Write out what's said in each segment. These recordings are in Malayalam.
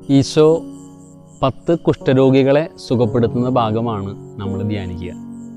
ഈശോ പത്ത് കുഷ്ഠരോഗികളെ സുഖപ്പെടുത്തുന്ന ഭാഗമാണ് നമ്മൾ ധ്യാനിക്കുക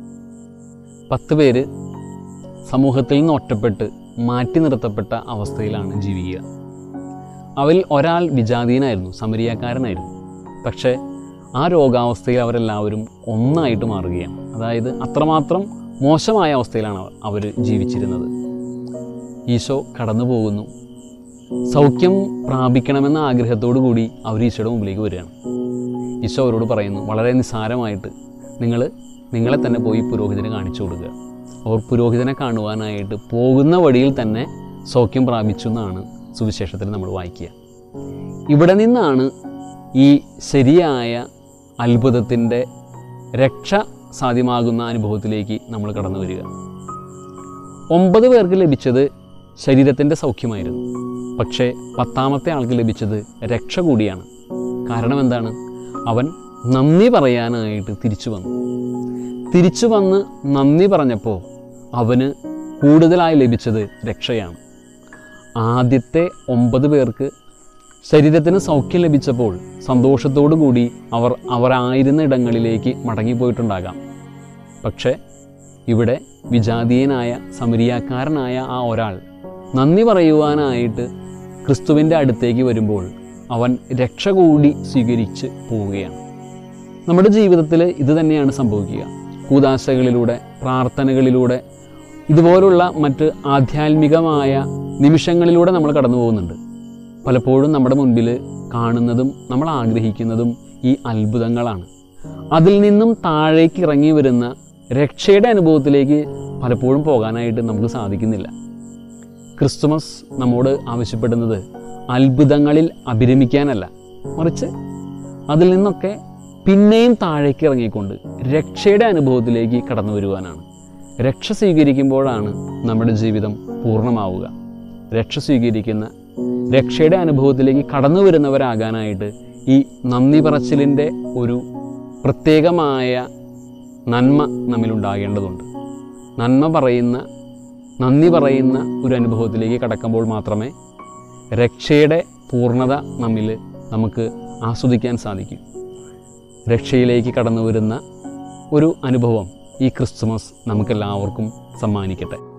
പത്ത് പേര് സമൂഹത്തിൽ നിന്ന് ഒറ്റപ്പെട്ട് മാറ്റി നിർത്തപ്പെട്ട അവസ്ഥയിലാണ് ജീവിക്കുക അവരിൽ ഒരാൾ വിജാതീയനായിരുന്നു സമരിയാക്കാരനായിരുന്നു പക്ഷേ ആ രോഗാവസ്ഥയിൽ അവരെല്ലാവരും ഒന്നായിട്ട് മാറുകയാണ് അതായത് അത്രമാത്രം മോശമായ അവസ്ഥയിലാണ് അവർ ജീവിച്ചിരുന്നത് ഈശോ കടന്നു പോകുന്നു സൗഖ്യം പ്രാപിക്കണമെന്ന ആഗ്രഹത്തോടു കൂടി അവർ ഈശോയുടെ മുമ്പിലേക്ക് വരികയാണ് ഈശോ അവരോട് പറയുന്നു വളരെ നിസ്സാരമായിട്ട് നിങ്ങൾ നിങ്ങളെ തന്നെ പോയി പുരോഹിതനെ കാണിച്ചു കൊടുക്കുക അവർ പുരോഹിതനെ കാണുവാനായിട്ട് പോകുന്ന വഴിയിൽ തന്നെ സൗഖ്യം പ്രാപിച്ചു എന്നാണ് സുവിശേഷത്തിൽ നമ്മൾ വായിക്കുക ഇവിടെ നിന്നാണ് ഈ ശരിയായ അത്ഭുതത്തിൻ്റെ രക്ഷ സാധ്യമാകുന്ന അനുഭവത്തിലേക്ക് നമ്മൾ കടന്നു വരിക ഒമ്പത് പേർക്ക് ലഭിച്ചത് ശരീരത്തിൻ്റെ സൗഖ്യമായിരുന്നു പക്ഷേ പത്താമത്തെ ആൾക്ക് ലഭിച്ചത് രക്ഷ കൂടിയാണ് കാരണം എന്താണ് അവൻ നന്ദി പറയാനായിട്ട് തിരിച്ചു വന്നു തിരിച്ചു വന്ന് നന്ദി പറഞ്ഞപ്പോൾ അവന് കൂടുതലായി ലഭിച്ചത് രക്ഷയാണ് ആദ്യത്തെ ഒമ്പത് പേർക്ക് ശരീരത്തിന് സൗഖ്യം ലഭിച്ചപ്പോൾ സന്തോഷത്തോടു കൂടി അവർ അവരായിരുന്ന ഇടങ്ങളിലേക്ക് മടങ്ങിപ്പോയിട്ടുണ്ടാകാം പക്ഷേ ഇവിടെ വിജാതീയനായ സമരിയാക്കാരനായ ആ ഒരാൾ നന്ദി പറയുവാനായിട്ട് ക്രിസ്തുവിൻ്റെ അടുത്തേക്ക് വരുമ്പോൾ അവൻ രക്ഷ കൂടി സ്വീകരിച്ച് പോവുകയാണ് നമ്മുടെ ജീവിതത്തിൽ ഇത് തന്നെയാണ് സംഭവിക്കുക കൂതാശകളിലൂടെ പ്രാർത്ഥനകളിലൂടെ ഇതുപോലുള്ള മറ്റ് ആധ്യാത്മികമായ നിമിഷങ്ങളിലൂടെ നമ്മൾ കടന്നു പോകുന്നുണ്ട് പലപ്പോഴും നമ്മുടെ മുൻപിൽ കാണുന്നതും നമ്മൾ ആഗ്രഹിക്കുന്നതും ഈ അത്ഭുതങ്ങളാണ് അതിൽ നിന്നും താഴേക്ക് ഇറങ്ങി വരുന്ന രക്ഷയുടെ അനുഭവത്തിലേക്ക് പലപ്പോഴും പോകാനായിട്ട് നമുക്ക് സാധിക്കുന്നില്ല ക്രിസ്തുമസ് നമ്മോട് ആവശ്യപ്പെടുന്നത് അത്ഭുതങ്ങളിൽ അഭിരമിക്കാനല്ല മറിച്ച് അതിൽ നിന്നൊക്കെ പിന്നെയും താഴേക്ക് ഇറങ്ങിക്കൊണ്ട് രക്ഷയുടെ അനുഭവത്തിലേക്ക് കടന്നു വരുവാനാണ് രക്ഷ സ്വീകരിക്കുമ്പോഴാണ് നമ്മുടെ ജീവിതം പൂർണ്ണമാവുക രക്ഷ സ്വീകരിക്കുന്ന രക്ഷയുടെ അനുഭവത്തിലേക്ക് കടന്നു വരുന്നവരാകാനായിട്ട് ഈ നന്ദി പറച്ചിലിൻ്റെ ഒരു പ്രത്യേകമായ നന്മ നമ്മിലുണ്ടാകേണ്ടതുണ്ട് നന്മ പറയുന്ന നന്ദി പറയുന്ന ഒരു അനുഭവത്തിലേക്ക് കടക്കുമ്പോൾ മാത്രമേ രക്ഷയുടെ പൂർണ്ണത നമ്മിൽ നമുക്ക് ആസ്വദിക്കാൻ സാധിക്കും രക്ഷയിലേക്ക് കടന്നു വരുന്ന ഒരു അനുഭവം ഈ ക്രിസ്തുമസ് നമുക്കെല്ലാവർക്കും സമ്മാനിക്കട്ടെ